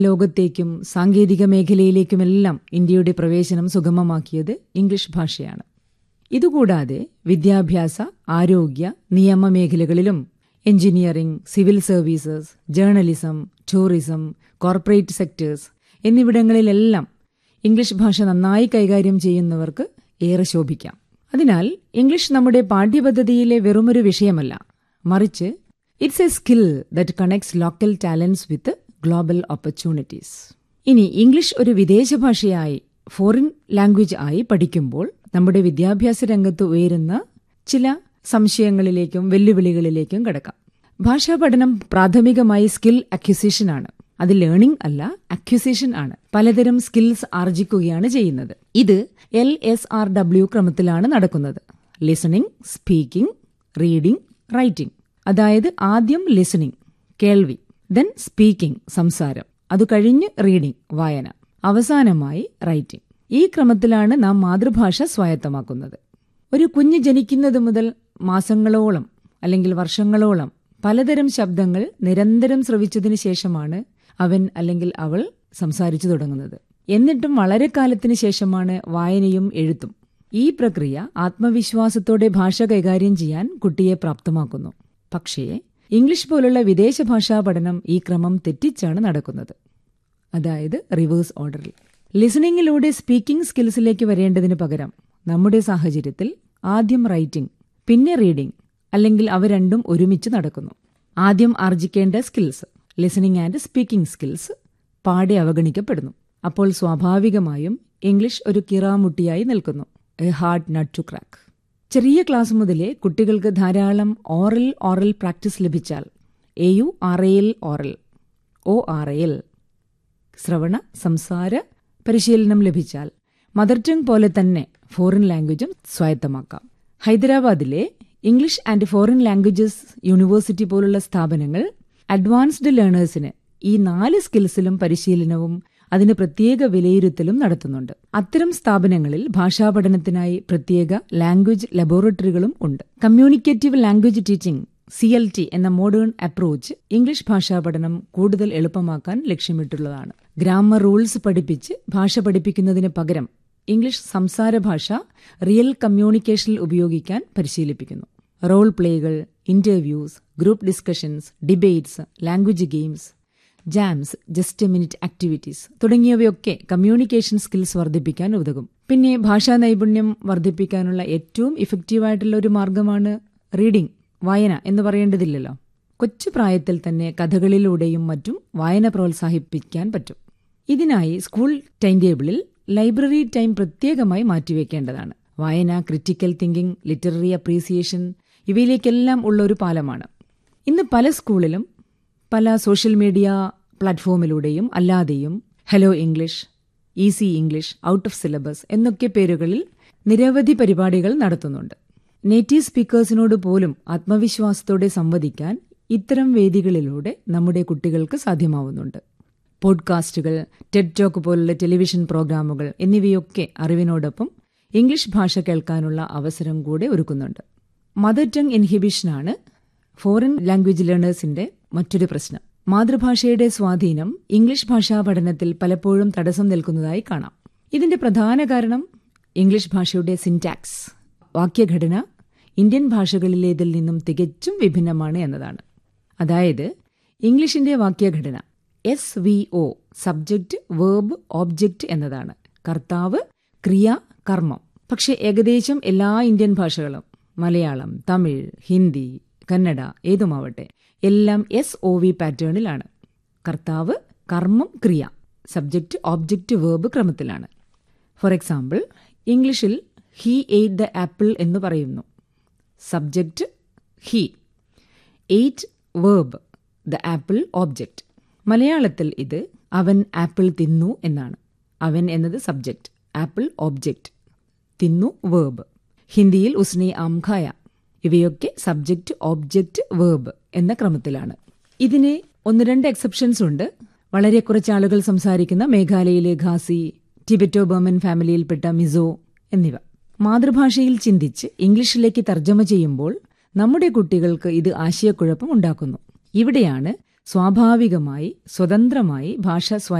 ലോകത്തേക്കും സാങ്കേതിക മേഖലയിലേക്കുമെല്ലാം ഇന്ത്യയുടെ പ്രവേശനം സുഗമമാക്കിയത് ഇംഗ്ലീഷ് ഭാഷയാണ് ഇതുകൂടാതെ വിദ്യാഭ്യാസ ആരോഗ്യ നിയമ മേഖലകളിലും engineering civil services journalism tourism corporate sectors എന്നിവിടങ്ങളിലെല്ലാം ഇംഗ്ലീഷ് ഭാഷ നന്നായി കൈകാര്യം ചെയ്യുന്നവർക്ക് ഏറെ ശോഭിക്കാം അതിനാൽ ഇംഗ്ലീഷ് നമ്മുടെ പാഠ്യപദ്ധതിയിലെ വെറുമൊരു വിഷയമല്ല മറിച്ച് it's a skill that connects local talents with global opportunities ഇനി ഇംഗ്ലീഷ് ഒരു വിദേശ ഭാഷയായി ഫോറിൻ ലാംഗ്വേജ് ആയി പഠിക്കുമ്പോൾ നമ്മുടെ വിദ്യാഭ്യാസ രംഗത്ത് ഉയരുന്ന ചില സംശയങ്ങളിലേക്കും വെല്ലുവിളികളിലേക്കും കടക്കാം ഭാഷാ പഠനം പ്രാഥമികമായി സ്കിൽ അക്വിസിഷൻ ആണ് അത് ലേണിംഗ് അല്ല അക്വിസിഷൻ ആണ് പലതരം സ്കിൽസ് ആർജിക്കുകയാണ് ചെയ്യുന്നത് ഇത് എൽ എസ് ആർ ഡബ്ല്യു ക്രമത്തിലാണ് നടക്കുന്നത് ലിസണിംഗ് സ്പീക്കിംഗ് റീഡിംഗ് റൈറ്റിംഗ് അതായത് ആദ്യം ലിസണിംഗ് കേൾവി ദെൻ സ്പീക്കിംഗ് സംസാരം അത് കഴിഞ്ഞ് റീഡിംഗ് വായന അവസാനമായി റൈറ്റിംഗ് ഈ ക്രമത്തിലാണ് നാം മാതൃഭാഷ സ്വായത്തമാക്കുന്നത് ഒരു കുഞ്ഞ് ജനിക്കുന്നത് മുതൽ മാസങ്ങളോളം അല്ലെങ്കിൽ വർഷങ്ങളോളം പലതരം ശബ്ദങ്ങൾ നിരന്തരം ശ്രവിച്ചതിനു ശേഷമാണ് അവൻ അല്ലെങ്കിൽ അവൾ സംസാരിച്ചു തുടങ്ങുന്നത് എന്നിട്ടും വളരെ കാലത്തിന് ശേഷമാണ് വായനയും എഴുത്തും ഈ പ്രക്രിയ ആത്മവിശ്വാസത്തോടെ ഭാഷ കൈകാര്യം ചെയ്യാൻ കുട്ടിയെ പ്രാപ്തമാക്കുന്നു പക്ഷേ ഇംഗ്ലീഷ് പോലുള്ള വിദേശ ഭാഷാ പഠനം ഈ ക്രമം തെറ്റിച്ചാണ് നടക്കുന്നത് അതായത് റിവേഴ്സ് ഓർഡറിൽ ലിസണിങ്ങിലൂടെ സ്പീക്കിംഗ് സ്കിൽസിലേക്ക് വരേണ്ടതിന് പകരം നമ്മുടെ സാഹചര്യത്തിൽ ആദ്യം റൈറ്റിംഗ് പിന്നെ റീഡിംഗ് അല്ലെങ്കിൽ അവ രണ്ടും ഒരുമിച്ച് നടക്കുന്നു ആദ്യം ആർജിക്കേണ്ട skills listening and speaking skills പാടെ അവഗണിക്കപ്പെടുന്നു അപ്പോൾ സ്വാഭാവികമായും ഇംഗ്ലീഷ് ഒരു കിറാമുട്ടിയായി നിൽക്കുന്നു a hard nut to crack ചെറിയ ക്ലാസ് മുതലേ കുട്ടികൾക്ക് ധാരാളം ഓറൽ ഓറൽ പ്രാക്ടീസ് ലഭിച്ചാൽ A U R L oral O R L ശ്രവണ സംസാര പരിശീലനം ലഭിച്ചാൽ മദർ ടങ് പോലെ തന്നെ ഫോറിൻ ലാംഗ്വേജും സ്വായത്തമാക്കാം ഹൈദരാബാദിലെ English and foreign languages university പോലുള്ള സ്ഥാപനങ്ങൾ അഡ്വാൻസ്ഡ് ലേണേഴ്സിന് ഈ നാല് സ്കിൽസിലും പരിശീലനവും അതിന് പ്രത്യേക വിലയിരുത്തലും നടത്തുന്നുണ്ട് അത്തരം സ്ഥാപനങ്ങളിൽ ഭാഷാ പഠനത്തിനായി പ്രത്യേക ലാംഗ്വേജ് ലബോറട്ടറികളും ഉണ്ട് communicative language teaching C L T എന്ന മോഡേൺ അപ്രോച്ച് ഇംഗ്ലീഷ് ഭാഷാ പഠനം കൂടുതൽ എളുപ്പമാക്കാൻ ലക്ഷ്യമിട്ടുള്ളതാണ് ഗ്രാമർ റൂൾസ് പഠിപ്പിച്ച് ഭാഷ പഠിപ്പിക്കുന്നതിന് പകരം ഇംഗ്ലീഷ് സംസാര ഭാഷ റിയൽ കമ്മ്യൂണിക്കേഷനിൽ ഉപയോഗിക്കാൻ പരിശീലിപ്പിക്കുന്നു റോൾ പ്ലേകൾ interviews group discussions debates language games jams just minute activities തുടങ്ങിയവയൊക്കെ കമ്മ്യൂണിക്കേഷൻ സ്കിൽസ് വർദ്ധിപ്പിക്കാൻ ഉതകും പിന്നെ ഭാഷാ നൈപുണ്യം വർദ്ധിപ്പിക്കാനുള്ള ഏറ്റവും ഇഫക്റ്റീവായിട്ടുള്ള ഒരു മാർഗമാണ് റീഡിംഗ് വായന എന്ന് പറയേണ്ടതില്ലല്ലോ കൊച്ചു പ്രായത്തിൽ തന്നെ കഥകളിലൂടെയും മറ്റും വായന പ്രോത്സാഹിപ്പിക്കാൻ പറ്റും ഇതിനായി സ്കൂൾ ടൈം ടേബിളിൽ ലൈബ്രറി ടൈം പ്രത്യേകമായി മാറ്റിവെക്കേണ്ടതാണ് വായന ക്രിറ്റിക്കൽ തിങ്കിംഗ് ലിറ്റററി അപ്രീസിയേഷൻ ഇവയിലേക്കെല്ലാം ഉള്ള ഒരു പാലമാണ് ഇന്ന് പല സ്കൂളിലും പല സോഷ്യൽ മീഡിയ പ്ലാറ്റ്ഫോമിലൂടെയും അല്ലാതെയും hello English easy English out of syllabus എന്നൊക്കെ പേരുകളിൽ നിരവധി പരിപാടികൾ നടത്തുന്നുണ്ട് നേറ്റീവ് സ്പീക്കേഴ്സിനോട് പോലും ആത്മവിശ്വാസത്തോടെ സംവദിക്കാൻ ഇത്തരം വേദികളിലൂടെ നമ്മുടെ കുട്ടികൾക്ക് സാധ്യമാവുന്നുണ്ട് പോഡ്കാസ്റ്റുകൾ ടെഡ് ടോക്ക് പോലുള്ള ടെലിവിഷൻ പ്രോഗ്രാമുകൾ എന്നിവയൊക്കെ അറിവിനോടൊപ്പം ഇംഗ്ലീഷ് ഭാഷ കേൾക്കാനുള്ള അവസരം കൂടെ ഒരുക്കുന്നുണ്ട് മദർ ടങ് ഇൻഹിബിഷനാണ് ഫോറിൻ ലാംഗ്വേജ് ലേണേഴ്സിന്റെ മറ്റൊരു പ്രശ്നം മാതൃഭാഷയുടെ സ്വാധീനം ഇംഗ്ലീഷ് ഭാഷാ പഠനത്തിൽ പലപ്പോഴും തടസ്സം നിൽക്കുന്നതായി കാണാം ഇതിന്റെ പ്രധാന കാരണം ഇംഗ്ലീഷ് ഭാഷയുടെ സിൻടാക്സ് വാക്യഘടന ഇന്ത്യൻ ഭാഷകളിലേതിൽ നിന്നും തികച്ചും വിഭിന്നമാണ് എന്നതാണ് അതായത് ഇംഗ്ലീഷിന്റെ വാക്യഘടന S V O subject verb object എന്നതാണ് കർത്താവ് ക്രിയ കർമ്മം പക്ഷെ ഏകദേശം എല്ലാ ഇന്ത്യൻ ഭാഷകളും മലയാളം തമിഴ് ഹിന്ദി കന്നഡ ഏതുമാവട്ടെ എല്ലാം എസ് ഒ വി പാറ്റേണിലാണ് കർത്താവ് കർമ്മം ക്രിയ സബ്ജക്റ്റ് ഓബ്ജക്റ്റ് വേർബ് ക്രമത്തിലാണ് ഫോർ എക്സാമ്പിൾ ഇംഗ്ലീഷിൽ ഹീ എയ്റ്റ് ദ ആപ്പിൾ എന്ന് പറയുന്നു subject he ate verb the apple object മലയാളത്തിൽ ഇത് അവൻ ആപ്പിൾ തിന്നു എന്നാണ് അവൻ എന്നത് സബ്ജക്റ്റ് ആപ്പിൾ ഓബ്ജക്റ്റ് തിന്നു വേർബ് ഹിന്ദിയിൽ ഉസ്നെ ആം ഖായ ഇവയൊക്കെ സബ്ജക്റ്റ് ഓബ്ജക്റ്റ് വേർബ് എന്ന ക്രമത്തിലാണ് ഇതിന് ഒന്ന് രണ്ട് എക്സെപ്ഷൻസ് ഉണ്ട് വളരെ കുറച്ച് ആളുകൾ സംസാരിക്കുന്ന മേഘാലയയിലെ ഖാസി ടിബറ്റോ ബർമൻ ഫാമിലിയിൽപ്പെട്ട മിസോ എന്നിവ മാതൃഭാഷയിൽ ചിന്തിച്ച് ഇംഗ്ലീഷിലേക്ക് തർജ്ജമ ചെയ്യുമ്പോൾ നമ്മുടെ കുട്ടികൾക്ക് ഇത് ആശയക്കുഴപ്പം ഉണ്ടാക്കുന്നു ഇവിടെയാണ് സ്വാഭാവികമായി സ്വതന്ത്രമായി ഭാഷ